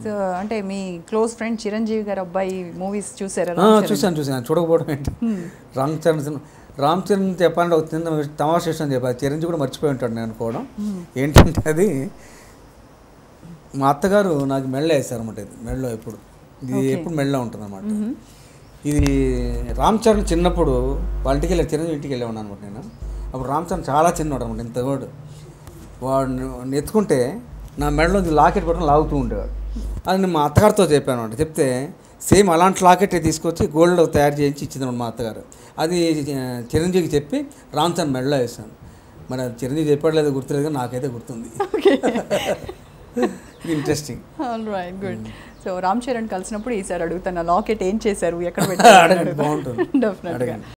So అంటే మీ close friend Chiranjeevi గారు అబ్బాయి మూవీస్ చూసారా ఆ, చూశాను చూశాను చూడకపోవడం ఏంటి రామ్ చరణ్ సినిమా రామ్ చరణ్ చెప్పాలంటే ఒక చిన్న తమాషా విషయం చెప్పాలి చిరంజీవి కూడా మర్చిపోయి ఉంటాడు నేను అనుకోవడం ఏంటంటే అది మా అత్తగారు నాకు మెళ్ళ వేస్తారు అనమాట ఇది మెళ్ళలో ఎప్పుడు ఇది ఎప్పుడు మెళ్ళలో ఉంటుంది అనమాట ఇది రామ్ చరణ్ చిన్నప్పుడు వాళ్ళ ఇంటికి వెళ్ళి చిరంజీవి ఇంటికి వెళ్ళేవాడు అనమాట నేను అప్పుడు రామ్ చరణ్ చాలా చిన్నవాడు అనమాట ఇంత వాడు వాడిని ఎత్తుకుంటే నా మెడలో లాకెట్ పట్టుకుని లాగుతూ ఉండేవాడు అది నేను మా అత్తగారితో చెప్పాను అనమాట చెప్తే సేమ్ అలాంటి లాకెట్ తీసుకొచ్చి గోల్డ్ తయారు చేయించి ఇచ్చింది మా అత్తగారు అది ఆ, చిరంజీవికి చెప్పి రామ్ చరణ్ మెడలో వేసాను మరి అది చిరంజీవి చెప్పాడు లేదు గుర్తులేదు కానీ నాకైతే గుర్తుంది interesting right good so Ram Charan కలిసినప్పుడు ఈసారి అడుగుతాను లాకెట్ ఏం చేశారు ఎక్కడ అడగండి, బాగుంటుంది. డెఫినెట్గా అడగండి.